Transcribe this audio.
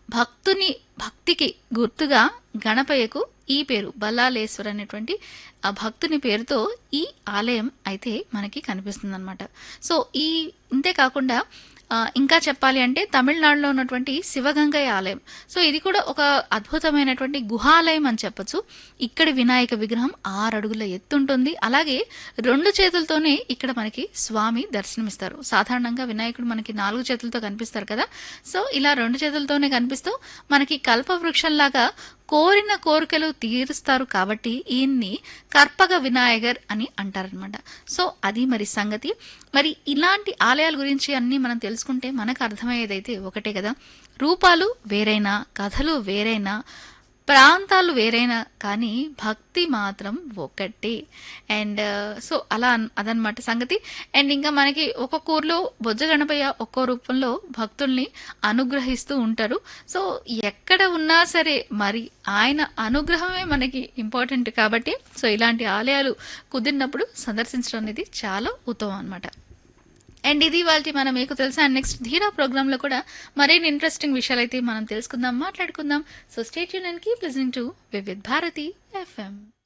భక్తుని భక్తికి గుర్తుగా గణపయ్యకు ఈ పేరు బల్లాలేశ్వర్ అనేటువంటి ఆ భక్తుని పేరుతో ఈ ఆలయం అయితే మనకి కనిపిస్తుంది అనమాట సో ఈ ఇంతే కాకుండా ఆ, ఇంకా చెప్పాలి అంటే తమిళనాడులో ఉన్నటువంటి శివగంగయ్య ఆలయం సో ఇది కూడా ఒక అద్భుతమైనటువంటి గుహాలయం అని చెప్పొచ్చు ఇక్కడి వినాయక విగ్రహం ఆరు అడుగుల ఎత్తు ఉంటుంది అలాగే రెండు చేతులతోనే ఇక్కడ మనకి స్వామి దర్శనమిస్తారు సాధారణంగా వినాయకుడు మనకి నాలుగు చేతులతో కనిపిస్తారు కదా సో ఇలా రెండు చేతులతోనే కనిపిస్తూ మనకి కల్పవృక్షంలాగా కోరిన కోరికలు తీరుస్తారు కాబట్టి ఈయన్ని కర్పగ వినాయగర్ అని అంటారనమాట సో అది మరి సంగతి మరి ఇలాంటి ఆలయాల గురించి అన్ని మనం తెలుసుకుంటే మనకు అర్థమయ్యేదైతే ఒకటే కదా రూపాలు వేరైనా కథలు వేరైనా ప్రాంతాలు వేరైనా కానీ భక్తి మాత్రం ఒకటే అండ్ సో అలా అన్- అదనమాట సంగతి అండ్ ఇంకా మనకి ఒక్కొక్క ఊర్లో బొజ్జ గణపయ్య ఒక్కో రూపంలో భక్తుల్ని అనుగ్రహిస్తూ ఉంటారు సో ఎక్కడ ఉన్నా సరే మరి ఆయన అనుగ్రహమే మనకి ఇంపార్టెంట్ కాబట్టి సో ఇలాంటి ఆలయాలు కుదిరినప్పుడు సందర్శించడం అనేది చాలా ఉత్తమం అనమాట అండ్ ఇది వాళ్ళకి మనం మీకు తెలుసా అండ్ నెక్స్ట్ ధీరా ప్రోగ్రామ్ లో కూడా మరిన్ని ఇంట్రెస్టింగ్ విషయాలు అయితే మనం తెలుసుకుందాం మాట్లాడుకుందాం సో స్టేట్ యూన్ and keep listening to Vividh Bharati FM